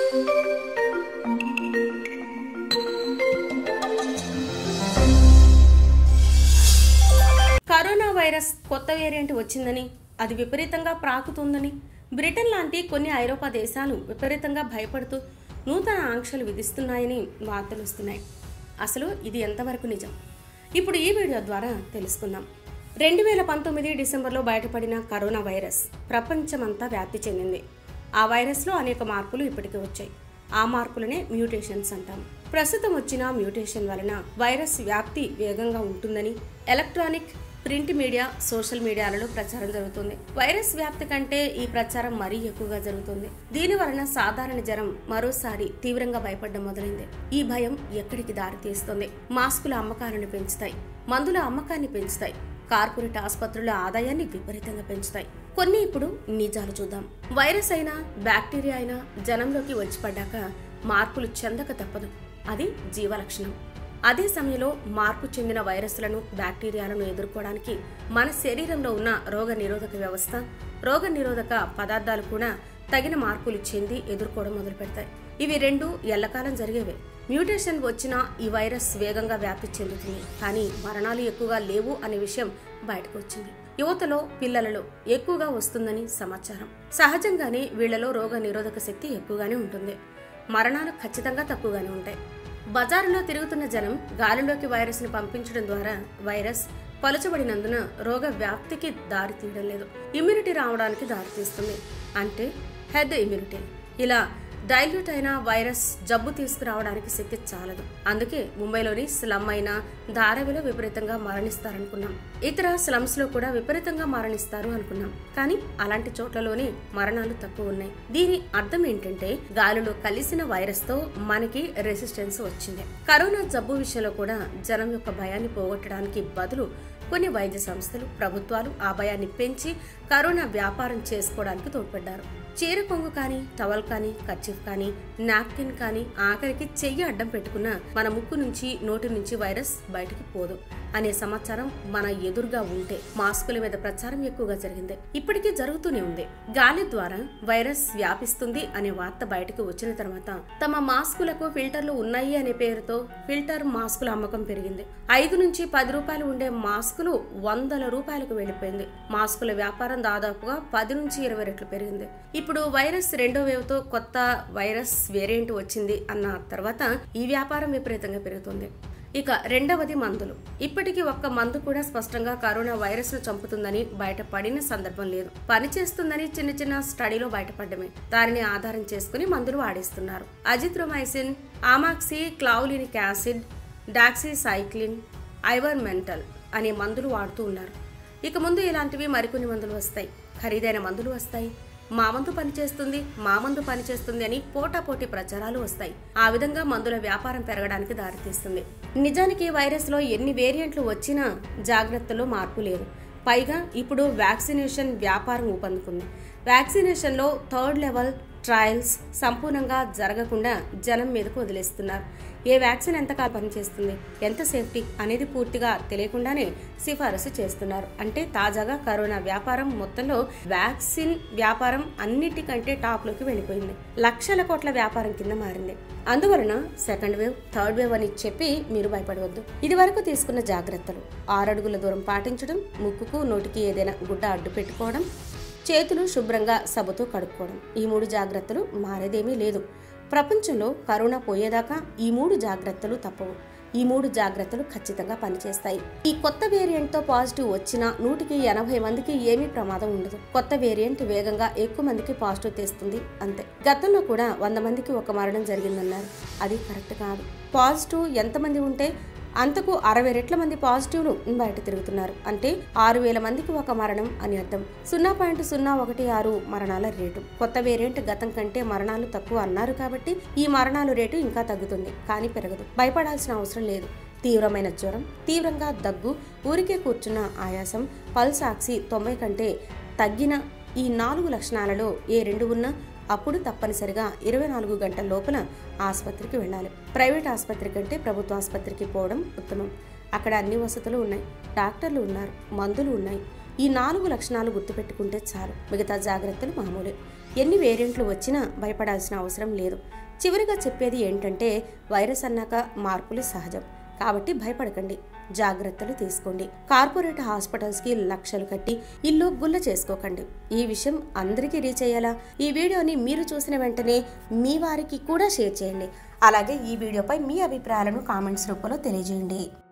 corona virus కొత్త variant వచ్చిందని అది విపరీతంగా ప్రాకుతుందని బ్రిటన్ లాంటి కొన్ని ఐరోపా దేశాలు విపరీతంగా భయపడుతూ నూతన ఆంక్షలు విధిస్తున్నాయని వార్తలు వస్తున్నాయి అసలు ఇది ఎంతవరకు నిజం ఇప్పుడు ఈ వీడియో ద్వారా తెలుసుకుందాం రెండు వేల పంతొమ్మిది డిసెంబర్లో బయటపడిన కరోనా వైరస్ ప్రపంచమంతా వ్యాప్తి చెందింది ఆ వైరస్లో అనేక మార్పులు ఇప్పటికే వచ్చాయి ఆ మార్పులనే మ్యూటేషన్స్ అంటాం ప్రస్తుతం వచ్చిన మ్యూటేషన్ వలన వైరస్ వ్యాప్తి వేగంగా ఉంటుందని ఎలక్ట్రానిక్ ప్రింట్ మీడియా సోషల్ మీడియాలలో ప్రచారం జరుగుతుంది వైరస్ వ్యాప్తి కంటే ఈ ప్రచారం మరీ ఎక్కువగా జరుగుతుంది దీని వలన సాధారణ జ్వరం మరోసారి తీవ్రంగా భయపడడం మొదలైంది ఈ భయం ఎక్కడికి దారి తీస్తుంది మాస్కుల అమ్మకాలను పెంచుతాయి మందుల అమ్మకాన్ని పెంచుతాయి కార్పొరేట్ ఆసుపత్రుల ఆదాయాన్ని విపరీతంగా పెంచుతాయి కొన్ని ఇప్పుడు నిజాలు చూద్దాం వైరస్ అయినా బ్యాక్టీరియా అయినా జనంలోకి వచ్చి పడ్డాక మార్పులు చెందక తప్పదు అది జీవలక్షణం అదే సమయంలో మార్పు చెందిన వైరస్లను బ్యాక్టీరియాలను ఎదుర్కోవడానికి మన శరీరంలో ఉన్న రోగ నిరోధక వ్యవస్థ రోగ నిరోధక పదార్థాలు కూడా తగిన మార్పులు చెంది ఎదుర్కోవడం మొదలు పెడతాయి ఇవి రెండు ఎల్లకాలం జరిగేవే మ్యూటేషన్ వచ్చినా ఈ వైరస్ వేగంగా వ్యాప్తి చెందుతుంది కానీ మరణాలు ఎక్కువగా లేవు అనే విషయం బయటకు వచ్చింది యువతలో పిల్లలలో ఎక్కువగా వస్తుందని సమాచారం సహజంగానే వీళ్లలో రోగ నిరోధక శక్తి ఎక్కువగానే ఉంటుంది మరణాలు ఖచ్చితంగా తక్కువగానే ఉంటాయి బజారులో తిరుగుతున్న జనం గాలిలోకి వైరస్ ని పంపించడం ద్వారా వైరస్ పలుచబడినందున రోగ వ్యాప్తికి దారి తీయడం లేదు ఇమ్యూనిటీ రావడానికి దారి తీస్తుంది అంటే హెడ్ ఇమ్యూనిటీ ఇలా డైల్యూట్ అయిన వైరస్ జబ్బు తీసుకురావడానికి శక్తి చాలదు అందుకే ముంబైలోని స్లమ్ అయిన ధారావిలో విపరీతంగా మరణిస్తారనుకున్నాం ఇతర స్లమ్స్ లో కూడా విపరీతంగా మరణిస్తారు అనుకున్నాం కానీ అలాంటి చోట్లలోనే మరణాలు తక్కువ ఉన్నాయి దీని అర్థం ఏంటంటే గాలిలో కలిసిన వైరస్ తో మనకి రెసిస్టెన్స్ వచ్చింది కరోనా జబ్బు విషయంలో కూడా జనం యొక్క భయాన్ని పోగొట్టడానికి బదులు కొన్ని వైద్య సంస్థలు ప్రభుత్వాలు ఆ భయాన్ని పెంచి కరోనా వ్యాపారం చేసుకోవడానికి తోడ్పడ్డారు చీర కొంగు కానీ టవల్ కానీ కర్చీఫ్ కానీ నాప్కిన్ కానీ ఆఖరికి చెయ్యి అడ్డం పెట్టుకున్న మన ముక్కు నుంచి నోటి నుంచి వైరస్ బయటికి పోదు అనే సమాచారం మన ఎదురుగా ఉంటే మాస్కుల మీద ప్రచారం ఎక్కువగా జరిగింది ఇప్పటికీ జరుగుతూనే ఉంది గాలి ద్వారా వైరస్ వ్యాపిస్తుంది అనే వార్త బయటకు వచ్చిన తర్వాత తమ మాస్కులకు ఫిల్టర్లు ఉన్నాయి అనే పేరుతో ఫిల్టర్ మాస్కుల అమ్మకం పెరిగింది ఐదు నుంచి పది రూపాయలు ఉండే మాస్కులు వందల రూపాయలకు వెళ్ళిపోయింది మాస్కుల వ్యాపారం దాదాపుగా పది నుంచి ఇరవై రెట్లు పెరిగింది ఇప్పుడు వైరస్ రెండో వేవ్ తో కొత్త వైరస్ వేరియంట్ వచ్చింది అన్న తర్వాత ఈ వ్యాపారం విపరీతంగా పెరుగుతుంది ఇక రెండవది మందులు ఇప్పటికీ ఒక్క మందు కూడా స్పష్టంగా కరోనా వైరస్ ను చంపుతుందని బయటపడిన సందర్భం లేదు పనిచేస్తుందని చిన్న చిన్న స్టడీలో బయటపడమే దానిని ఆధారం చేసుకుని మందులు వాడిస్తున్నారు azithromycin amoxi clavulanic acid doxycycline ivermectin అనే మందులు వాడుతూ ఉన్నారు ఇక ముందు ఇలాంటివి మరికొన్ని మందులు వస్తాయి ఖరీదైన మందులు వస్తాయి మా మందు పనిచేస్తుంది మా మందు పనిచేస్తుంది అని పోటాపోటీ ప్రచారాలు వస్తాయి ఆ విధంగా మందుల వ్యాపారం పెరగడానికి దారితీస్తుంది నిజానికి వైరస్ లో ఎన్ని వేరియంట్లు వచ్చినా జాగ్రత్తలో మార్పు లేదు పైగా ఇప్పుడు వ్యాక్సినేషన్ వ్యాపారం ఊపందుకుంది వ్యాక్సినేషన్లో థర్డ్ లెవెల్ ట్రయల్స్ సంపూర్ణంగా జరగకుండా జనం మీదకు వదిలేస్తున్నారు ఏ వ్యాక్సిన్ ఎంతకాలం పనిచేస్తుంది ఎంత సేఫ్టీ అనేది పూర్తిగా తెలియకుండానే సిఫారసు చేస్తున్నారు అంటే తాజాగా కరోనా వ్యాపారం మొత్తంలో వ్యాక్సిన్ వ్యాపారం అన్నిటికంటే టాప్లోకి వెళ్ళిపోయింది లక్షల కోట్ల వ్యాపారం కింద మారింది అందువలన సెకండ్ వేవ్ థర్డ్ వేవ్ అని చెప్పి మీరు భయపడవద్దు ఇది వరకు తీసుకున్న జాగ్రత్తలు ఆరడుగుల దూరం పాటించడం ముక్కుకు నోటికి ఏదైనా గుడ్డ అడ్డు పెట్టుకోవడం చేతులు శుభ్రంగా సబ్బుతో కడుక్కోవడం ఈ మూడు జాగ్రత్తలు మారేదేమీ లేదు ప్రపంచంలో కరోనా పోయేదాకా ఈ మూడు జాగ్రత్తలు తప్పవు ఈ మూడు జాగ్రత్తలు ఖచ్చితంగా పనిచేస్తాయి ఈ కొత్త వేరియంట్ తో పాజిటివ్ వచ్చిన నూటికి ఎనభై మందికి ఏమీ ప్రమాదం ఉండదు కొత్త వేరియంట్ వేగంగా ఎక్కువ మందికి పాజిటివ్ తెస్తుంది అంతే గతంలో కూడా వంద మందికి ఒక మరణం జరిగిందన్నారు అది కరెక్ట్ కాదు పాజిటివ్ ఎంతమంది ఉంటే అంతకు అరవై రెట్ల మంది పాజిటివ్లు బయట తిరుగుతున్నారు అంటే ఆరు వేల మందికి ఒక మరణం అని అర్థం సున్నా పాయింట్ సున్నా ఒకటి ఆరు మరణాల రేటు కొత్త వేరియంట్ గతం కంటే మరణాలు తక్కువ అన్నారు కాబట్టి ఈ మరణాల రేటు ఇంకా తగ్గుతుంది కానీ పెరగదు భయపడాల్సిన అవసరం లేదు తీవ్రమైన జ్వరం తీవ్రంగా దగ్గు ఊరికే కూర్చున్న ఆయాసం పల్స్ ఆక్సి తొంభై కంటే తగ్గిన ఈ నాలుగు లక్షణాలలో ఏ రెండు ఉన్నా అప్పుడు తప్పనిసరిగా ఇరవై నాలుగు గంటల లోపల ఆసుపత్రికి వెళ్ళాలి ప్రైవేట్ ఆసుపత్రి కంటే ప్రభుత్వ ఆసుపత్రికి పోవడం ఉత్తమం అక్కడ అన్ని వసతులు ఉన్నాయి డాక్టర్లు ఉన్నారు మందులు ఉన్నాయి ఈ నాలుగు లక్షణాలు గుర్తుపెట్టుకుంటే చాలు మిగతా జాగ్రత్తలు మామూలే ఎన్ని వేరియంట్లు వచ్చినా భయపడాల్సిన అవసరం లేదు చివరిగా చెప్పేది ఏంటంటే వైరస్ అన్నాక మార్పులు సహజం కాబట్టి భయపడకండి జాగ్రత్తలు తీసుకోండి కార్పొరేట్ హాస్పిటల్స్కి లక్షలు కట్టి ఇల్లు గుల్ల చేసుకోకండి ఈ విషయం అందరికీ రీచ్ అయ్యేలా ఈ వీడియోని మీరు చూసిన వెంటనే మీ వారికి కూడా షేర్ చేయండి అలాగే ఈ వీడియోపై మీ అభిప్రాయాలను కామెంట్స్ రూపంలో తెలియజేయండి